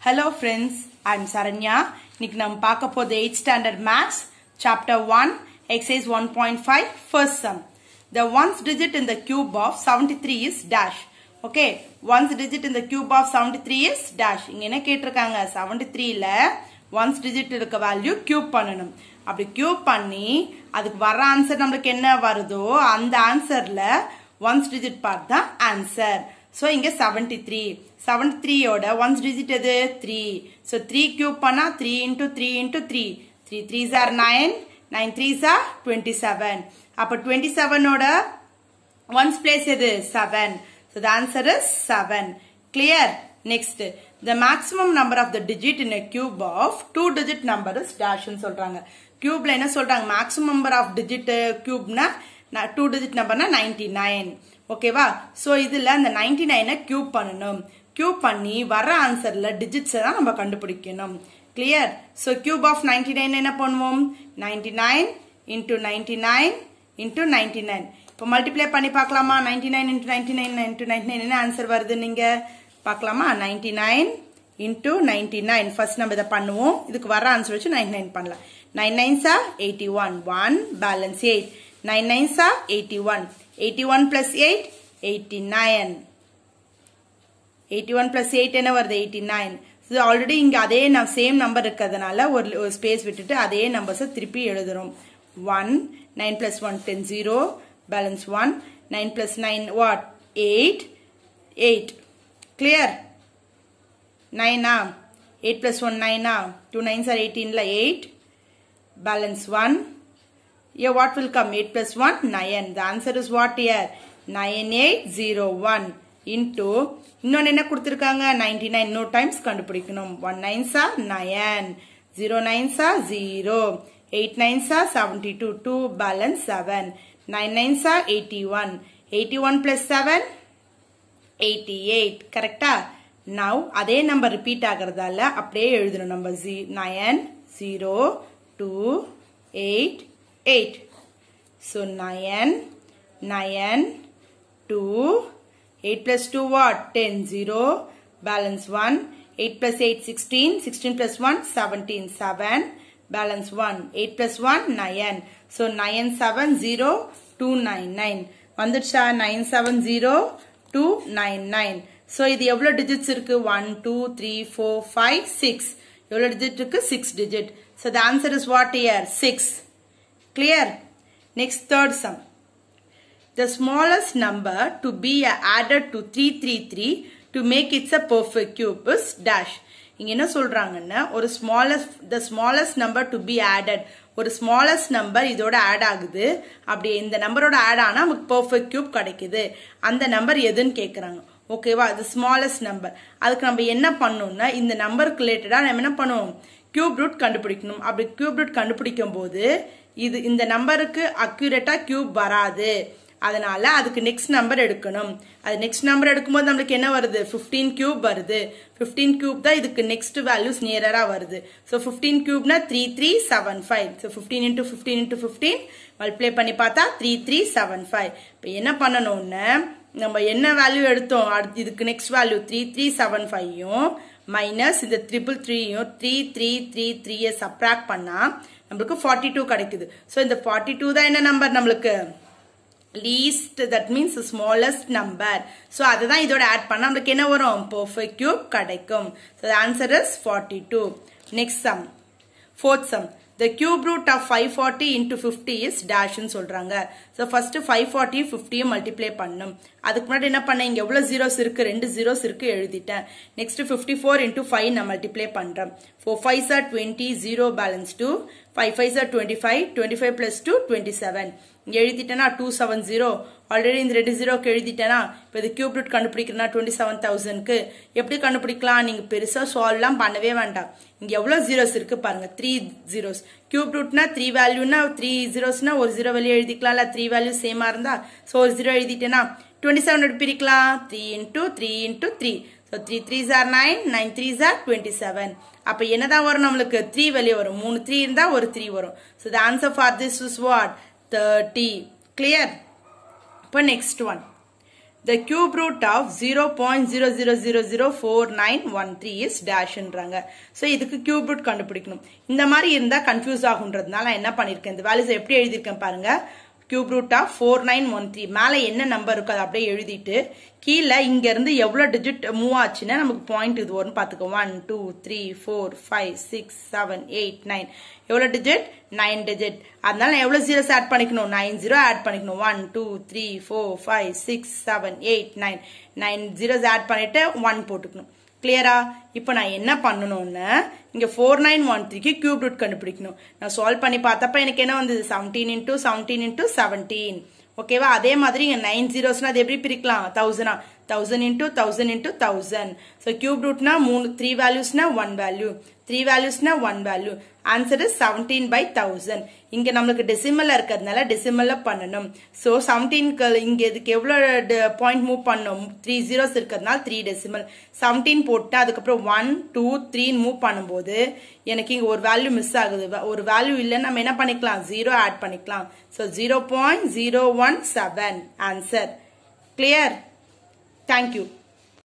Hello friends I'm Saranya இன்னைக்கு நம்ம பார்க்க போது eight standard maths chapter one exercise one point five first sum the ones digit in the cube of seventy three is dash okay ones digit in the cube of seventy three is dash இங்க என்ன கேட்டிருக்காங்க seventy த்ரீல ones digit இருக்க value cube பண்ணணும் அப்படி cube பண்ணி அதுக்கு வர ஆன்சர் நம்மளுக்கு என்ன வருதோ அந்த ஆன்சர்ல ஒன்ஸ் டிஜிட் பார்ட் தான் ஆன்சர் ஸோ இங்க செவன்டி த்ரீ செவன்டி த்ரீயோட ஒன்ஸ் டிஜிட் எது த்ரீ ஸோ த்ரீ கியூப் பண்ணா three into three into three three three sir nine nine three sir twenty seven அப்போ டுவெண்ட்டி செவனோட ஒன்ஸ் பிளேஸ் எது seven so the answer is seven clear next the maximum number of the digit in a cube of two digit number is டேஷ்னு சொல்றாங்க கியூப்ல என்ன சொல்றாங்க maximum number of digit கியூப்னா two digit நம்பர்னா ninety nine ஓகேவா so இதுல அந்த நைன்டி நைனை கியூப் பண்ணணும் கியூப் பண்ணி வர ஆன்சர்ல டிஜிட்ஸை தான் நம்ம கண்டுபிடிக்கணும் clear so cube of ninety nine என்ன பண்ணுவோம் ninety nine into ninety nine into ninety nine இப்போ மல்டிப்ளை பண்ணி பார்க்கலாமா ninety nine into ninety nine into ninety nine என்ன ஆன்சர் வருது நீங்க பார்க்கலாமா ninety nine into ninety nine first நம்ம இதை பண்ணுவோம் இதுக்கு வர ஆன்சர் வச்சு நைன்டி நைன் பண்ணலாம் நைன் நைன்ஸா eighty one one balance eight nine நைன்ஸா eighty one eighty one plus eight eighty nine eighty one plus eight என்ன வருது எயிட்டி நைன் இது ஆல்ரெடி இங்கே அதே சேம் நம்பர் இருக்கிறதுனால ஒரு ஸ்பேஸ் விட்டுட்டு அதே நம்பர்ஸை திருப்பி எழுதுறோம் one nine plus one ten zero balance one nine plus nine what eight eight clear நைனா எயிட் பிளஸ் ஒன் நைனா டூ நைன்ஸ் ஆர் எயிட்டீன்ல eight balance 1 here what will come 8 plus 1 9 the answer is what here 9801 into இன்னொன்று என்ன கொடுத்துருக்காங்க 99 no times கண்டுபிடிக்கணும் 1 9s are 9 0 9s are 0 8 9s are 72 2 balance 7 9 9s are 81 81 plus 7 88 கரெக்டா now அதே number repeat ஆகிறதால அப்படியே எழுதணும் நம்ம 9 0 2, 8, 8. So 9, 9, 2, 8 plus 2 what? 10, 0, balance 1, 8 plus 8, 16, 16 plus 1, 17, 7, balance 1, 8 plus 1, 9. So 9, 7, 0, 2, 9, 9. வந்துடுச்சா 9, 7, 0, 2, 9, 9. So இது எவ்வளவு digits இருக்கு 1, 2, 3, 4, 5, 6. எவ்வளவு digit இருக்கு 6 digit. So the answer is what here? 6. Clear? Next third sum. The smallest number to be added to 333 to make it a perfect cube is dash. இங்க என்ன சொல்றாங்கன்னா ஒரு smallest the smallest number to be added ஒரு smallest number இதோட add ஆகுது அப்படி இந்த நம்பரோட ஆட் ஆனா நமக்கு பெர்ஃபெக்ட் கியூப் கிடைக்குது அந்த நம்பர் எதுன்னு கேக்குறாங்க ஓகேவா அது ஸ்மாலஸ்ட் நம்பர் அதுக்கு நம்ம என்ன பண்ணணும்னா இந்த நம்பருக்கு ரிலேட்டடா நம்ம என்ன பண்ணுவோம் கியூப் ரூட் கண்டுபிடிக்கணும் அப்படி கியூப் ரூட் கண்டுபிடிக்கும் போது இது இந்த நம்பருக்கு அக்யூரேட்டா கியூப் வராது அதனால அதுக்கு நெக்ஸ்ட் நம்பர் எடுக்கணும் அது நெக்ஸ்ட் நம்பர் எடுக்கும்போது நம்மளுக்கு என்ன வருது ஃபிஃப்டீன் கியூப் வருது ஃபிஃப்டீன் கியூப் தான் இதுக்கு நெக்ஸ்ட் வேல்யூஸ் நியரரா வருது ஸோ ஃபிஃப்டீன் கியூப்னா three three seven five so fifteen into fifteen into fifteen multiply பண்ணி பார்த்தா த்ரீ த்ரீ செவன் ஃபைவ் இப்போ என்ன பண்ணணும்னு நம்ம என்ன வேல்யூ எடுத்தோம் அடுத்து இதுக்கு next value three three seven ஃபைவும் மைனஸ் இந்த ட்ரிபிள் த்ரீயும் த்ரீ த்ரீ த்ரீ த்ரீயை சப்ராக்ட் பண்ணா நம்மளுக்கு ஃபார்ட்டி டூ கிடைக்குது ஸோ இந்த ஃபார்ட்டி டூ தான் என்ன நம்பர் நம்மளுக்கு least that means smallest number so அதை தான் இதோட ஆட் பண்ணால் நம்மளுக்கு என்ன வரும் பர்ஃபெக்ட் கியூப் கிடைக்கும் so answer is forty two next sum fourth sum the cube root of 540 into 50 is dash ன்னு சொல்றாங்க so first 540 50 மல்டிப்ளை பண்ணும் அதுக்கு முன்னாடி என்ன பண்ண இங்க எவ்வளவு ஜீரோஸ் இருக்கு ரெண்டு ஜீரோஸ் இருக்கு எழுதிட்டேன் நெக்ஸ்ட் 54 into 5 நான் மல்டிப்ளை பண்றேன் 4 5s are 20 0 balance 2 5 5s are 25 25 plus 2 27 இங்க எழுதிட்டேனா டூ செவன் ஜீரோ ஆல்ரெடி இந்த ரெண்டு ஜீரோக்கு எழுதிட்டேனா இப்போ இது கியூப் ரூட் கண்டுபிடிக்கிறனா டுவெண்ட்டி செவன் தௌசண்ட்க்கு எப்படி கண்டுபிடிக்கலாம் நீங்க பெருசா சால்வ்லாம் பண்ணவே வேண்டாம் இங்க எவ்வளவு ஜீரோஸ் இருக்கு பாருங்க த்ரீ ஜீரோஸ் கியூப் ரூட்னா த்ரீ வேல்யூனா த்ரீ ஜீரோஸ்னா ஒரு ஜீரோ வெளியே எழுதிக்கலாம்ல த்ரீ வேல்யூ சேமா இருந்தா ஸோ ஒரு ஜீரோ எழுதிட்டேனா டுவெண்ட்டி செவன் பிரிக்கலாம் three into three into three so three three are nine nine three are twenty seven அப்போ என்னதான் வரும் நம்மளுக்கு த்ரீ வெளியே வரும் மூணு த்ரீ இருந்தா ஒரு த்ரீ வரும் so the answer for this is what thirty clear இப்போ next one the cube root of 0.00004913 is dashன்றாங்க so இதுக்கு cube root கண்டுபிடிக்கணும் இந்த மாதிரி இருந்தா கன்ஃபியூஸ் ஆகுன்றதுனால நான் என்ன பண்ணிருக்கேன் இந்த வேல்யூஸ் எப்படி எழுதியிருக்கேன் பாருங்க cube root of four nine one three மேலே என்ன நம்பர் இருக்கோ அதை அப்படியே எழுதிட்டு கீழே இங்க இருந்து எவ்வளவு டிஜிட் மூவ் ஆச்சுன்னா நமக்கு பாயிண்ட் இது வரும்னு பாத்துக்கோ one two three four five six seven eight nine எவ்வளவு டிஜிட் நைன் டிஜிட் அதனால நான் எவ்வளவு ஜீரோஸ் ஆட் பண்ணிக்கணும் நைன் ஜீரோ ஆட் பண்ணிக்கணும் one two three four five six seven eight nine nine zeros add பண்ணிட்டு ஒன் போட்டுக்கணும் கிளியரா இப்போ நான் என்ன பண்ணணும்னு இங்க ஃபோர் நைன் ஒன் த்ரீக்கு கியூப் ரூட் கண்டுபிடிக்கணும் நான் சால்வ் பண்ணி பார்த்தப்ப எனக்கு என்ன வந்தது seventeen into seventeen into seventeen ஓகேவா அதே மாதிரி இங்க நைன் ஜீரோஸ்னா அது எப்படி பிரிக்கலாம் தௌசண்டா thousand into thousand into thousand so cube ரூட்னா மூணு த்ரீ வேல்யூஸ்னா ஒன் வேல்யூ த்ரீ வேல்யூஸ்னா one value answer is seventeen by thousand இங்க நம்மளுக்கு டெசிமல்ல இருக்கிறதுனால டெசிமல்ல பண்ணணும் ஸோ செவன்டீன்க்கு இங்க இதுக்கு எவ்வளவு பாயிண்ட் மூவ் பண்ணணும் த்ரீ ஜீரோஸ் இருக்கிறதுனால த்ரீ டெசிமல் செவன்டீன் போட்டு அதுக்கப்புறம் ஒன் டூ த்ரீன்னு மூவ் பண்ணும்போது எனக்கு இங்க ஒரு வேல்யூ மிஸ் ஆகுது ஒரு வேல்யூ இல்லைன்னு நம்ம என்ன பண்ணிக்கலாம் ஜீரோ ஆட் பண்ணிக்கலாம் so zero point zero one seven answer clear thank you